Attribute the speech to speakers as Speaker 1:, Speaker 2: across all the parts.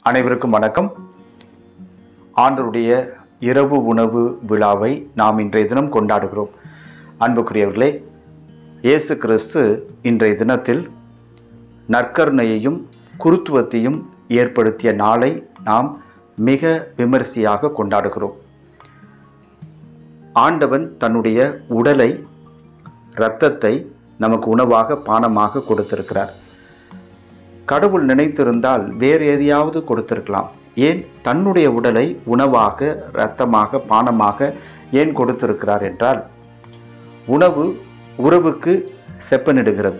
Speaker 1: அனைவருக்கும் வணக்கம் ஆண்டருடைய இரவு உணவு விழாவை நாம் இன்றைய தினம் கொண்டாடுகிறோம் அன்புக்குரியவர்களே இயேசு கிறிஸ்து இன்றைய தினத்தில் நற்கருணையையும் குருத்துவத்தையும் ஏற்படுத்திய நாளை நாம் மிக விமரிசையாக கொண்டாடுகிறோம் ஆண்டவன் தன்னுடைய உடலை இரத்தத்தை நமக்கு உணவாக பானமாக கொடுத்திருக்கிறார் கடவுள் நினைத்திருந்தால் வேறு எதையாவது கொடுத்திருக்கலாம் ஏன் தன்னுடைய உடலை உணவாக இரத்தமாக பானமாக ஏன் கொடுத்திருக்கிறார் என்றால் உணவு உறவுக்கு செப்பனிடுகிறது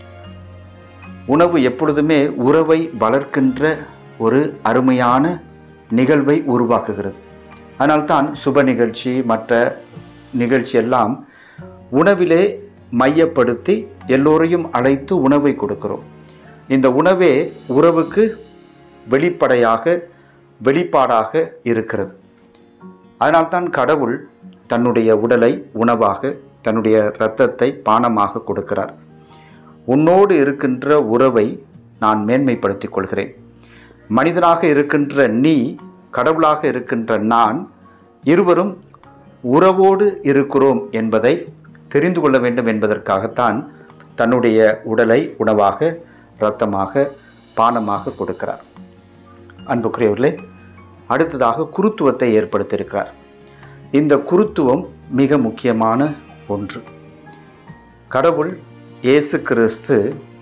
Speaker 1: உணவு எப்பொழுதுமே உறவை வளர்க்கின்ற ஒரு அருமையான நிகழ்வை உருவாக்குகிறது அதனால்தான் சுப நிகழ்ச்சி மற்ற நிகழ்ச்சி எல்லாம் உணவிலே மையப்படுத்தி எல்லோரையும் அழைத்து உணவை கொடுக்கிறோம் இந்த உணவே உறவுக்கு வெளிப்படையாக வெளிப்பாடாக இருக்கிறது அதனால்தான் கடவுள் தன்னுடைய உடலை உணவாக தன்னுடைய இரத்தத்தை பானமாக கொடுக்கிறார் உன்னோடு இருக்கின்ற உறவை நான் மேன்மைப்படுத்திக் கொள்கிறேன் மனிதனாக இருக்கின்ற நீ கடவுளாக இருக்கின்ற நான் இருவரும் உறவோடு இருக்கிறோம் என்பதை தெரிந்து கொள்ள வேண்டும் என்பதற்காகத்தான் தன்னுடைய உடலை உணவாக இரத்தமாக பானமாக கொடுக்கிறார் அன்புக்குரியவர்களே அடுத்ததாக குருத்துவத்தை ஏற்படுத்தியிருக்கிறார் இந்த குருத்துவம் மிக முக்கியமான ஒன்று கடவுள் இயேசு கிறிஸ்து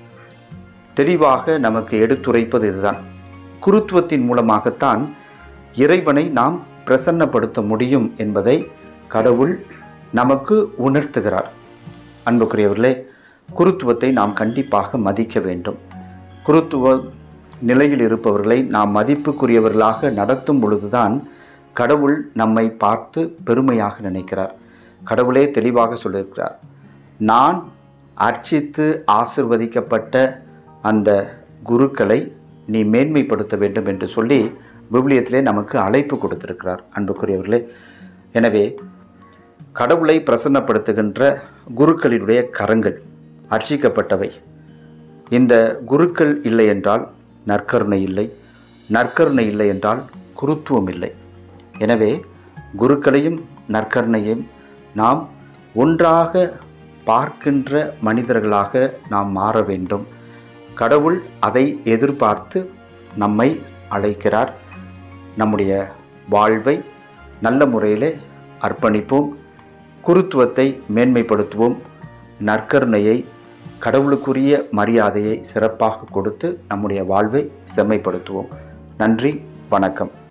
Speaker 1: தெளிவாக நமக்கு எடுத்துரைப்பது இதுதான் குருத்துவத்தின் மூலமாகத்தான் இறைவனை நாம் பிரசன்னப்படுத்த முடியும் என்பதை கடவுள் நமக்கு உணர்த்துகிறார் அன்புக்குரியவர்களே குருத்துவத்தை நாம் கண்டிப்பாக மதிக்க வேண்டும் குருத்துவ நிலையில் இருப்பவர்களை நாம் மதிப்புக்குரியவர்களாக நடத்தும் பொழுதுதான் கடவுள் நம்மை பார்த்து பெருமையாக நினைக்கிறார் கடவுளே தெளிவாக சொல்லியிருக்கிறார் நான் அர்ச்சித்து ஆசிர்வதிக்கப்பட்ட அந்த குருக்களை நீ மேன்மைப்படுத்த வேண்டும் என்று சொல்லி விவிலியத்திலே நமக்கு அழைப்பு கொடுத்திருக்கிறார் அன்புக்குரியவர்களே எனவே கடவுளை பிரசன்னப்படுத்துகின்ற குருக்களினுடைய கரங்கள் அர்ச்சிக்கப்பட்டவை இந்த குருக்கள் இல்லை என்றால் நற்கருணை இல்லை நற்கருணை இல்லை என்றால் குருத்துவம் இல்லை எனவே குருக்களையும் நற்கருணையும் நாம் ஒன்றாக பார்க்கின்ற மனிதர்களாக நாம் மாற வேண்டும் கடவுள் அதை எதிர்பார்த்து நம்மை அழைக்கிறார் நம்முடைய வாழ்வை நல்ல முறையில் அர்ப்பணிப்போம் குருத்துவத்தை மேன்மைப்படுத்துவோம் நற்கருணையை கடவுளுக்குரிய மரியாதையை சிறப்பாக கொடுத்து நம்முடைய வாழ்வை செம்மைப்படுத்துவோம் நன்றி வணக்கம்